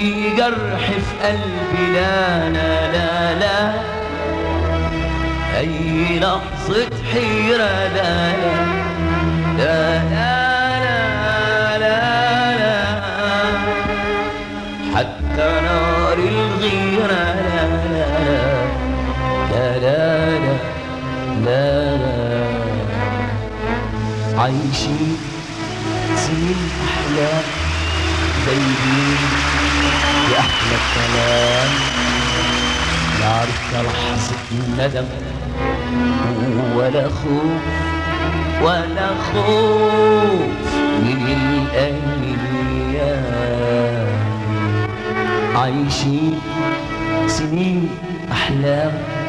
أي جرح في قلبي لا لا لا لا أي لحظة حيرة لا لا لا لا لا لا, لا حتى نار الغيرة لا لا لا لا لا لا لا عايشين سنين أحلام دايبين بأحلى كلام لا عرفنا لحظة الندم ولا خوف ولا خوف من الأيام عايشين سنين أحلام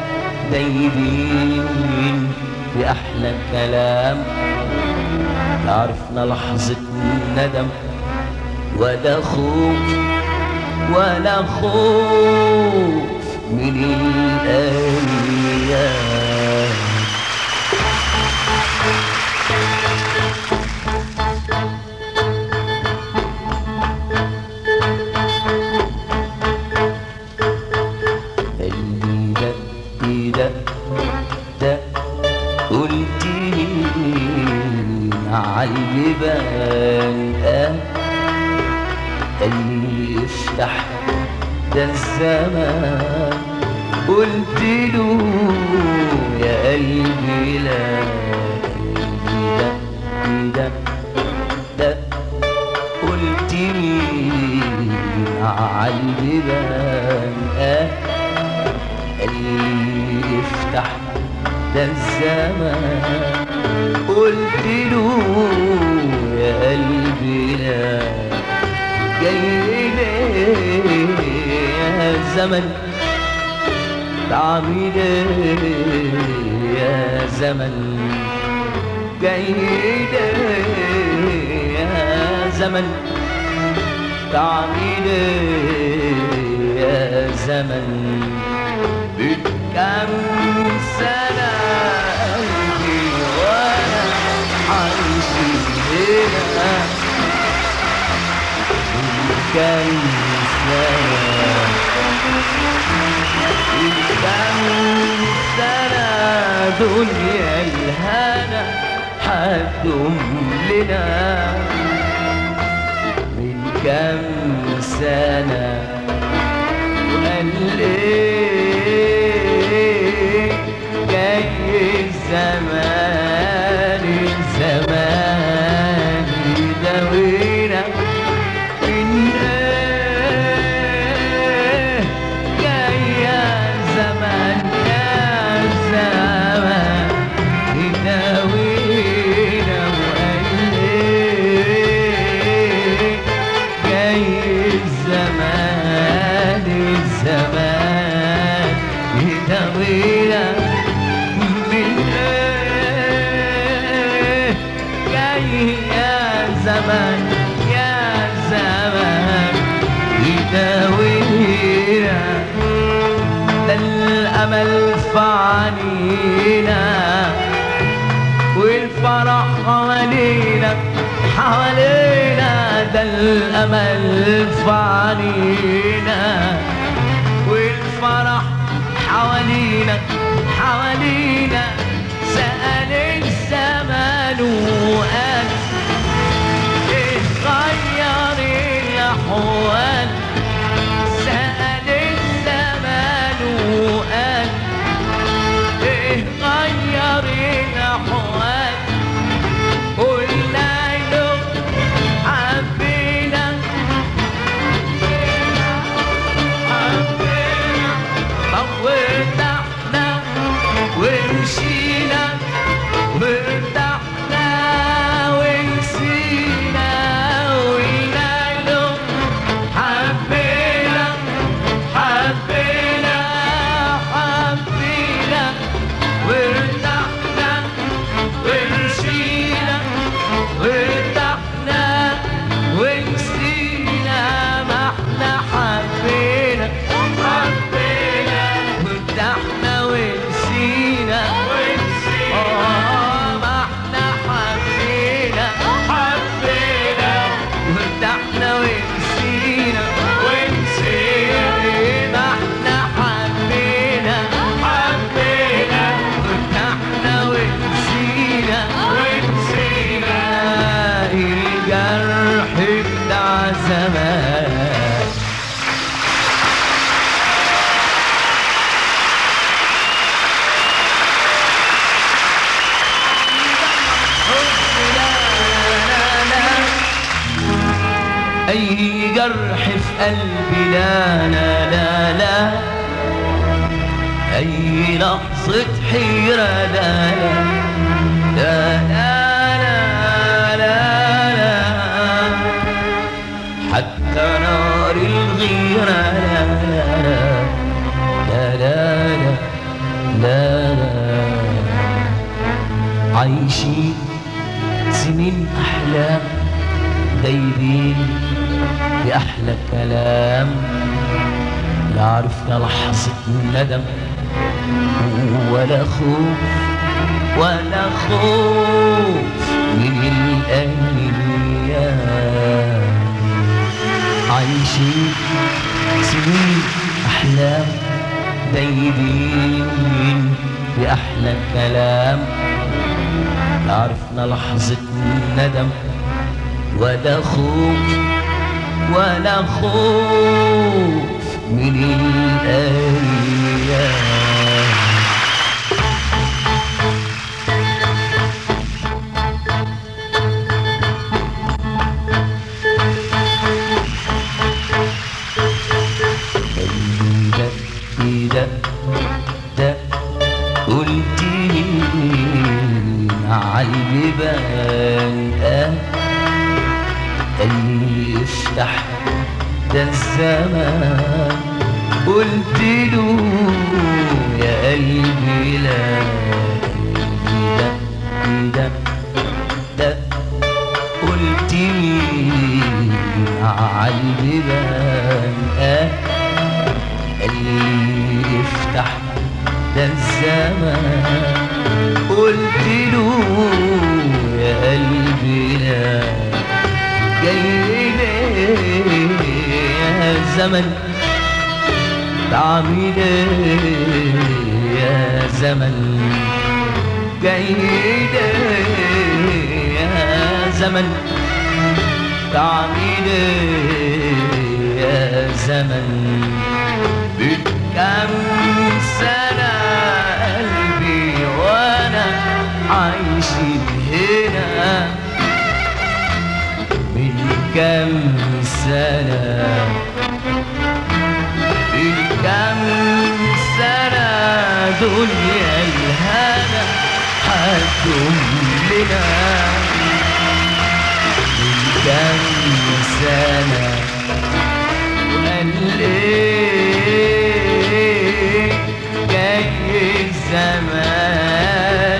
دايبين بأحلى كلام لا عرفنا لحظة ندم ولا خوف ولا خوف من الأيام اللي دق دق دق قلت لي عالبيبان آه اللي يفتح ده الزمان قلت له يا قلبي لا قلبي دق دق دق قلت لي عالبيبان آه اللي يفتح ده الزمان قلت له يا قلبي لا جاي ليه يا زمن تعمل ايه يا زمن جاي ليه يا زمن تعمل ايه يا زمن بكم سنة قلبي وانا عايش هنا بكم سنة بكم سنة دنيا الهنا حدهم لنا من كم سنة وقال ايه جاي الزمان الزمان يداوينا من ايه جاي يا زمان يا زمان يداوينا وقال ايه جاي الزمان الزمان يداوينا من ايه جاي يا زمان يا زمان يداوينا ده الامل في عنينا والفرح حوالينا حوالينا ده الامل في عنينا والفرح حوالينا حوالينا سأل الزمان وقال ايه غير الاحوال سأل الزمان وقال ايه غير الاحوال قلنا له حبينا حبينا طوّلنا ومشينا قلبي لا لا لا لا أي لحظة حيرة لا لا لا لا لا لا حتى نار الغيرة لا لا لا لا لا لا لا عايشين سنين أحلام دايبين بأحلى كلام لا عرفنا لحظة ندم ولا خوف ولا خوف من الأيام عايشين سنين أحلام دايبين بأحلى كلام لا عرفنا لحظة ندم ولا خوف ولا خوف من الأيام ده ده ده قلت لي عالبيبان آه اللي يفتح ده الزمان قلت له يا قلبي لا قلبي ده ده ده قلت لي عالبيبان آه اللي يفتح ده الزمان قلت له يا قلبي لا جاي ليه يا زمن تعمل ايه يا زمن جاي ليه يا زمن تعمل ايه يا زمن بكم سنة قلبي وانا عايش هنا من كم سنة من كم سنة دنيا الهنا حتم لنا من كم سنة وقال ايه جاي الزمان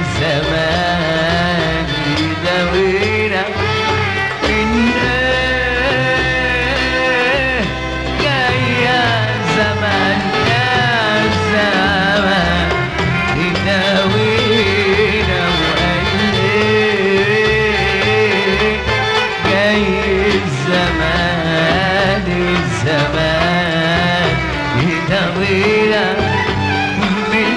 الزمان يداوينا من ايه جاي يا زمان يا زمان يداوينا وقال ايه جاي الزمان الزمان يداوينا من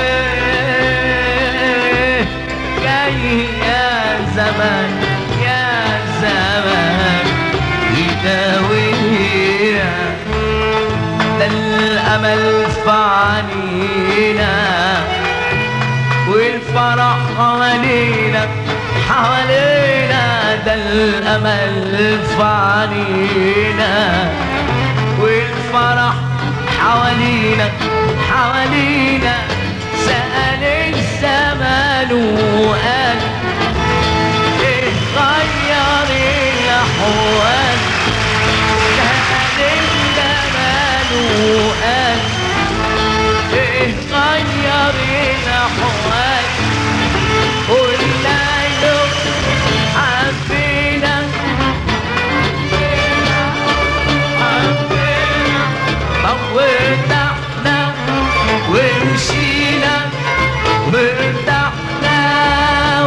ايه جاي يا زمان يا زمان يداوينا ده الامل في عنينا والفرح حوالينا حوالينا ده الامل في عنينا والفرح حوالينا حوالينا سأل الزمان وقال ايه غير الاحوال سأل الزمان وقال ايه غير الاحوال قلنا له حبينا حبينا موتنا ومشينا وارتحنا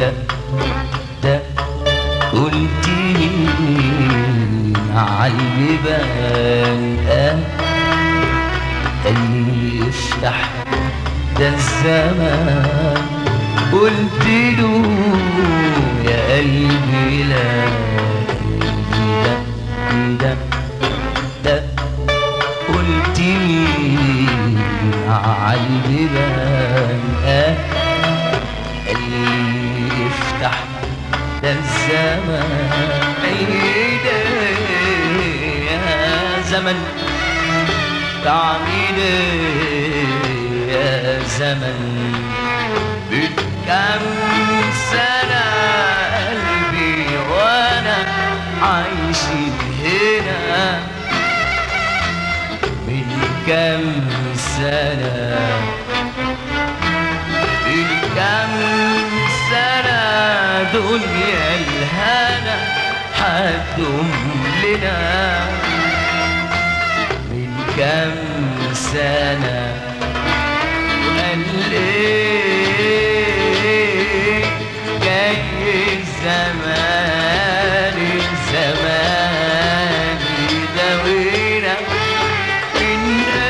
ده ده قلت مين عالبيبان آه اللي يفتح ده الزمان قلت له يا قلبي لا ده ده ده قلت مين عالبيبان آه اللي يفتح ده الزمان عيد يا زمن تعمل يا زمن بكم سنة قلبي وانا عايش هنا من كم سنة من كم سنة دنيا الهنا حدهم لنا من كم سنة وقال ايه جاي الزمان الزمان يداوينا من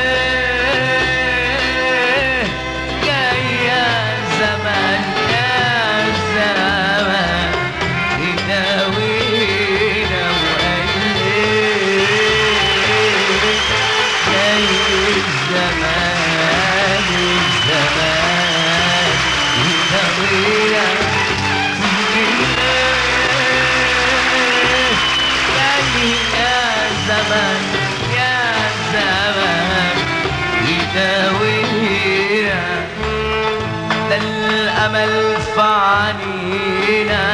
ايه جاي يا زمان يا زمان يداوينا وقال ايه جاي الزمان الزمان يداوينا جاي يا زمان يا زمان يداوينا ده الامل في عنينا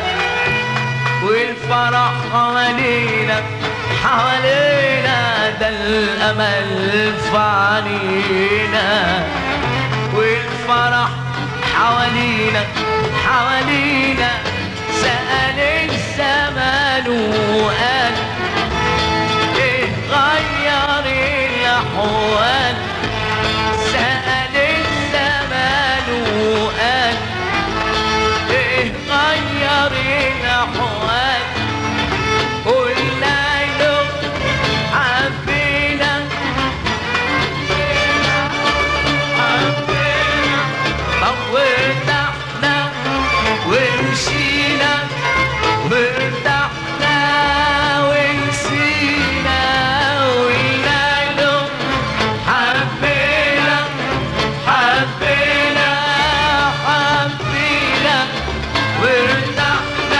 والفرح حوالينا حوالينا ده الامل في عنينا والفرح حوالينا حوالينا سأل الزمان وقال ايه غير الاحوال سأل الزمان وقال ايه غير الاحوال قلنا له حبينا حبينا طولنا ومشينا وارتحنا ونسينا وقلنا له حبينا حبينا حبينا وارتحنا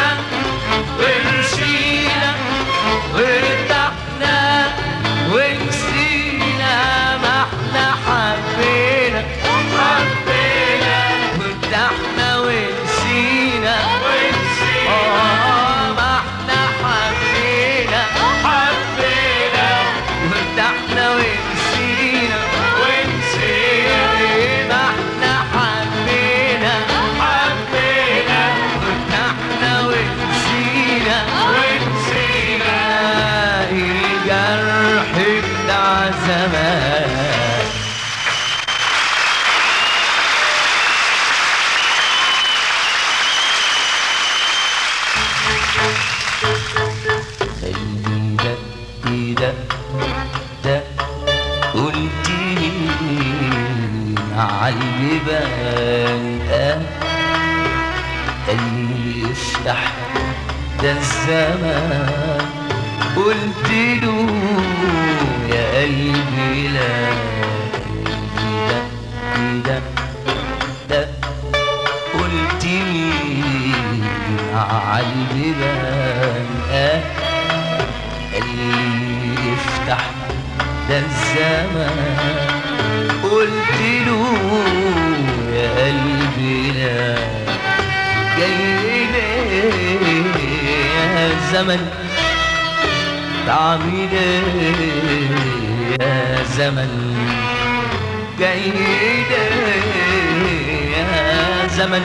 ومشينا وارتحنا ونسينا ما احنا حبينا حبينا وارتحنا ونسينا ونسينا اه ما احنا حبينا حبينا وارتحنا ونسينا ونسينا ما احنا حبينا حبينا وارتحنا ونسينا ونسينا الجرح بتاع زمان خلي ده ده ده قلت مين عالبيبان آه اللي يفتح ده الزمان قلت له يا قلبي لا ده ده ده قلت مين عالبيبان آه اللي يفتح ده الزمان قلت له يا قلبي لا جاي ليه يا زمن تعمل ايه يا زمن جاي ليه يا زمن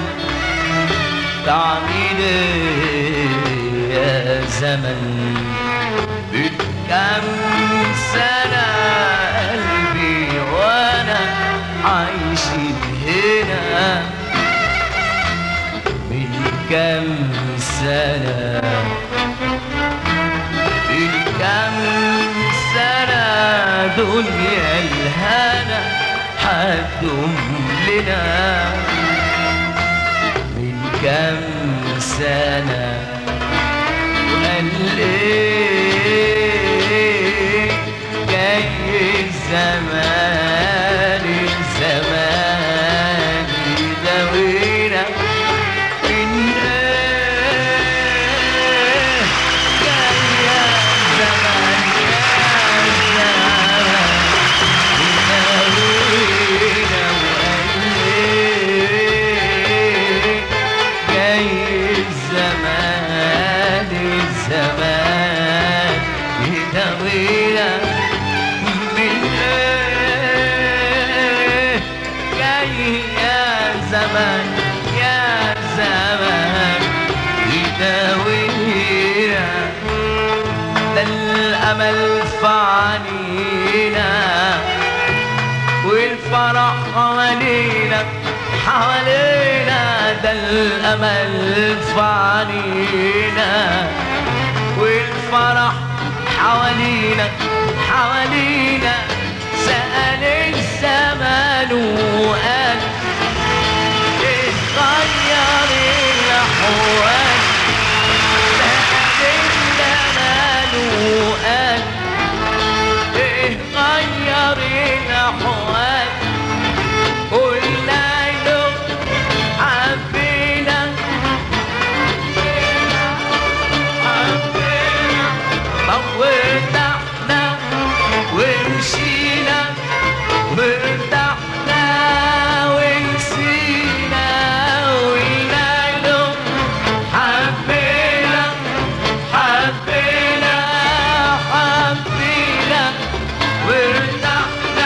تعمل ايه يا زمن بكم سنة قلبي وانا عايش هنا من كم سنة من كم سنة دنيا الهنا حدهم لنا من كم سنة وقال ايه جاي الزمان الزمان يداوينا من ايه جاي الزمان يا زمان يداوينا وقال ايه جاي الزمان الزمان يداوينا من ايه جاي يا زمان يا زمان يداوينا ده الامل في عنينا والفرح حوالينا حوالينا ده الامل في عنينا والفرح حوالينا حوالينا سأل الزمان وقال ايه غير الاحوال سأل الزمان وقال ايه غير الاحوال قلنا له حبينا حبينا وارتحنا ومشينا وارتحنا ونسينا وقلنا له حبينا حبينا حبينا وارتحنا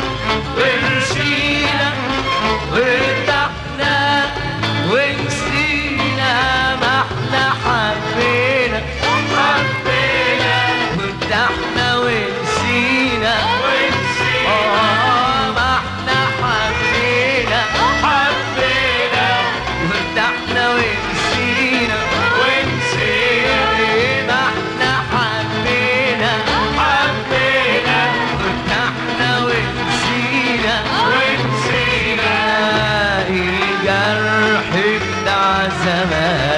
ومشينا وارتحنا ونسينا ما احنا حبينا حبينا وارتحنا ونسينا ونسينا ما احنا حبينا حبينا وارتحنا ونسينا ونسينا ما احنا حبينا حبينا وارتحنا ونسينا ونسينا الجرح بتاع زمان